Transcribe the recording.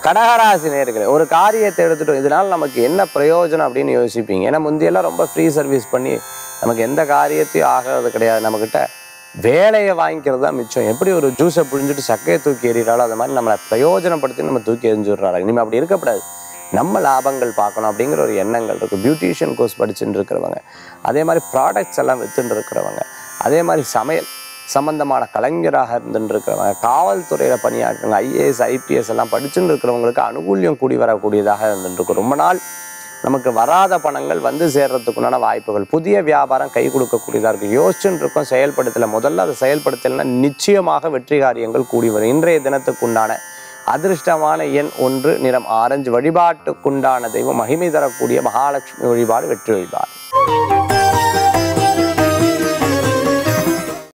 கடகராசி நேர்களே ஒரு காரியத்தை எடுத்துட்டோம் இதனால் நமக்கு என்ன பிரயோஜனம் அப்படின்னு யோசிப்பீங்க ஏன்னா முந்தியெல்லாம் ரொம்ப ஃப்ரீ சர்வீஸ் பண்ணி நமக்கு எந்த காரியத்தையும் ஆகிறது கிடையாது நம்மக்கிட்ட வேலையை வாங்கிக்கிறது தான் மிச்சம் எப்படி ஒரு ஜூஸை புழிஞ்சிட்டு சக்கையை தூக்கி எறிகிறாளோ அது மாதிரி நம்மளை பிரயோஜனப்படுத்தி நம்ம தூக்கி எறிஞ்சுடுறாரு இனிமேல் அப்படி இருக்கக்கூடாது நம்ம லாபங்கள் பார்க்கணும் அப்படிங்கிற ஒரு எண்ணங்கள் இருக்குது பியூட்டிஷியன் கோர்ஸ் படிச்சுட்டு இருக்கிறவங்க அதே மாதிரி ப்ராடக்ட்ஸ் எல்லாம் வித்துட்டு இருக்கிறவங்க அதே மாதிரி சமையல் சம்பந்தமான கலைஞராக இருந்துட்டு இருக்கிறவங்க காவல்துறையில் பணியாற்றுறவங்க ஐஏஎஸ் ஐபிஎஸ் எல்லாம் படிச்சுட்டு இருக்கிறவங்களுக்கு அனுகூல்யம் கூடி வரக்கூடியதாக இருந்துட்டு இருக்கும் ரொம்ப நாள் நமக்கு வராத பணங்கள் வந்து சேர்றதுக்குண்டான வாய்ப்புகள் புதிய வியாபாரம் கை கொடுக்கக்கூடியதாக இருக்குது யோசிச்சுட்டு இருக்கோம் செயல்படுத்தல முதல்ல அதை செயல்படுத்தலைன்னா நிச்சயமாக வெற்றி காரியங்கள் கூடி வரும் இன்றைய தினத்துக்குண்டான அதிர்ஷ்டமான எண் ஒன்று நிறம் ஆரஞ்சு வழிபாட்டுக்குண்டான தெய்வம் மகிமை தரக்கூடிய மகாலட்சுமி வழிபாடு வெற்றி வழிபாடு